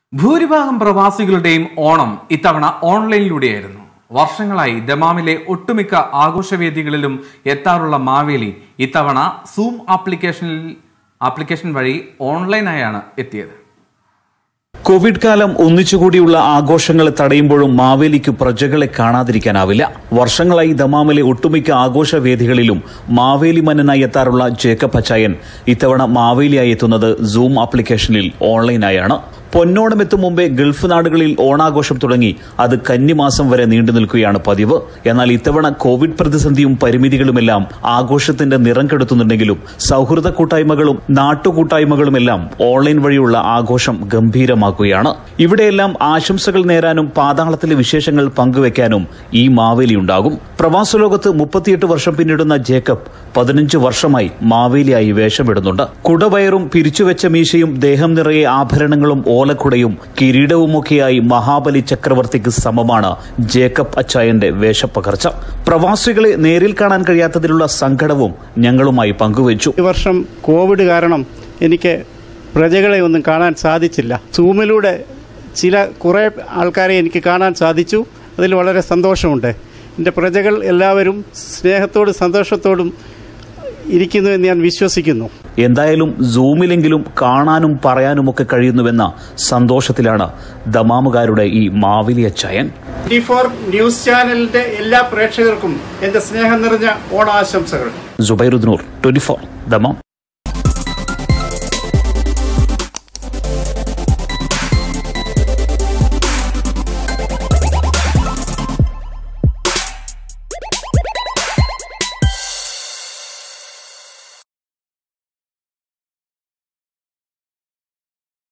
ഭൂരിഭാഗം പ്രവാസികളുടെയും ഓണം ഇത്തവണ ഓൺലൈനിലൂടെയായിരുന്നു വർഷങ്ങളായി ദമാമിലെ ഒട്ടുമിക്ക ആഘോഷവേദികളിലും എത്താറുള്ള മാവേലി ഇത്തവണ സൂം ആപ്ലിക്കേഷനിൽ ആപ്ലിക്കേഷൻ വഴി ഓൺലൈനായാണ് എത്തിയത് കോവിഡ് കാലം ഒന്നിച്ചുകൂടിയുള്ള ആഘോഷങ്ങളെ തടയുമ്പോഴും മാവേലിക്ക് പ്രജകളെ കാണാതിരിക്കാനാവില്ല വർഷങ്ങളായി ദമാമിലെ ഒട്ടുമിക്ക ആഘോഷവേദികളിലും മാവേലി മന്നനായി എത്താറുള്ള ജേക്കബ് അച്ചായൻ ഇത്തവണ മാവേലിയായി എത്തുന്നത് സൂം ആപ്ലിക്കേഷനിൽ ഓൺലൈനായാണ് പൊന്നോണം എത്തും മുമ്പേ ഗൾഫ് നാടുകളിൽ ഓണാഘോഷം തുടങ്ങി അത് കന്നിമാസം വരെ നീണ്ടു നിൽക്കുകയാണ് പതിവ് എന്നാൽ ഇത്തവണ കോവിഡ് പ്രതിസന്ധിയും പരിമിതികളുമെല്ലാം ആഘോഷത്തിന്റെ നിറം കെടുത്തുന്നുണ്ടെങ്കിലും സൗഹൃദ കൂട്ടായ്മകളും നാട്ടുകൂട്ടായ്മകളുമെല്ലാം ഓൺലൈൻ വഴിയുള്ള ആഘോഷം ഗംഭീരമാക്കുകയാണ് ഇവിടെയെല്ലാം ആശംസകൾ നേരാനും പാതാളത്തിലെ വിശേഷങ്ങൾ പങ്കുവെക്കാനും ഈ മാവേലി ഉണ്ടാകും പ്രവാസ ലോകത്ത് മുപ്പത്തിയെട്ട് വർഷം പിന്നിടുന്ന ജേക്കബ് പതിനഞ്ച് വർഷമായി മാവേലിയായി വേഷമിടുന്നുണ്ട് കുടവയറും പിരിച്ചുവെച്ച മീശയും ദേഹം നിറയെ ആഭരണങ്ങളും ഓലക്കുടയും കിരീടവുമൊക്കെയായി മഹാബലി ചക്രവർത്തിക്ക് സമമാണ് ജേക്കബ് അച്ചായന്റെ വേഷപ്പകർച്ച പ്രവാസികളെ നേരിൽ കാണാൻ കഴിയാത്തതിലുള്ള സങ്കടവും ഞങ്ങളുമായി പങ്കുവച്ചു ഈ വർഷം കോവിഡ് കാരണം എനിക്ക് പ്രജകളെ ഒന്നും കാണാൻ സാധിച്ചില്ല സൂമിലൂടെ ചില കുറേ ആൾക്കാരെ എനിക്ക് കാണാൻ സാധിച്ചു അതിൽ വളരെ സന്തോഷമുണ്ട് എൻ്റെ പ്രജകൾ എല്ലാവരും സ്നേഹത്തോടും സന്തോഷത്തോടും ഇരിക്കുന്നു എന്ന് ഞാൻ വിശ്വസിക്കുന്നു എന്തായാലും സൂമിലെങ്കിലും കാണാനും പറയാനുമൊക്കെ കഴിയുന്നുവെന്ന സന്തോഷത്തിലാണ് ദമാമുകാരുടെ ഈ മാവേലി അച്ചായൻ ട്വന്റി ഫോർ ന്യൂസ് ചാനലിന്റെ എല്ലാ പ്രേക്ഷകർക്കും എൻ്റെ സ്നേഹം നിറഞ്ഞ ഓണാശംസകൾ ജുബൈറുദ്നൂർ ട്വന്റി ഫോർ ദമാം